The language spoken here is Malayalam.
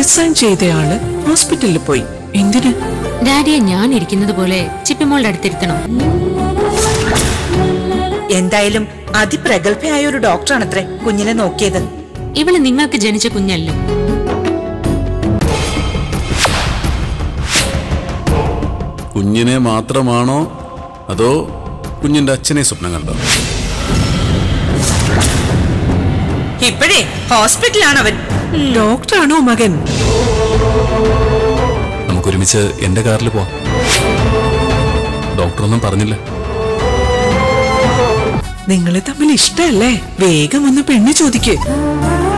റിസൈൻ ചെയ്തയാള് ഹോസ്പിറ്റലിൽ പോയി എന്തിന് ഡാഡിയെ ഞാൻ ഇരിക്കുന്നത് പോലെ ചിപ്പിമോളുടെ അടുത്തിരുത്തണം എന്തായാലും അതിപ്രഗത്ഭയായ ഒരു ഡോക്ടറാണത്രേ കുഞ്ഞിനെ നോക്കിയത് ഇവള് നിങ്ങൾക്ക് ജനിച്ച കുഞ്ഞല്ല കുഞ്ഞിനെ മാത്രമാണോ അതോ കുഞ്ഞിന്റെ അച്ഛനെ സ്വപ്നം കണ്ടോ ഇപ്പോഴേ ഹോസ്പിറ്റലാണ് അവൻ ഡോക്ടറാണോ മകൻ നമുക്കൊരുമിച്ച് എന്റെ കാറിൽ പോവാം ഡോക്ടറൊന്നും പറഞ്ഞില്ല നിങ്ങളെ തമ്മിൽ ഇഷ്ടല്ലേ വേഗം ഒന്ന് പെണ്ണ് ചോദിക്ക്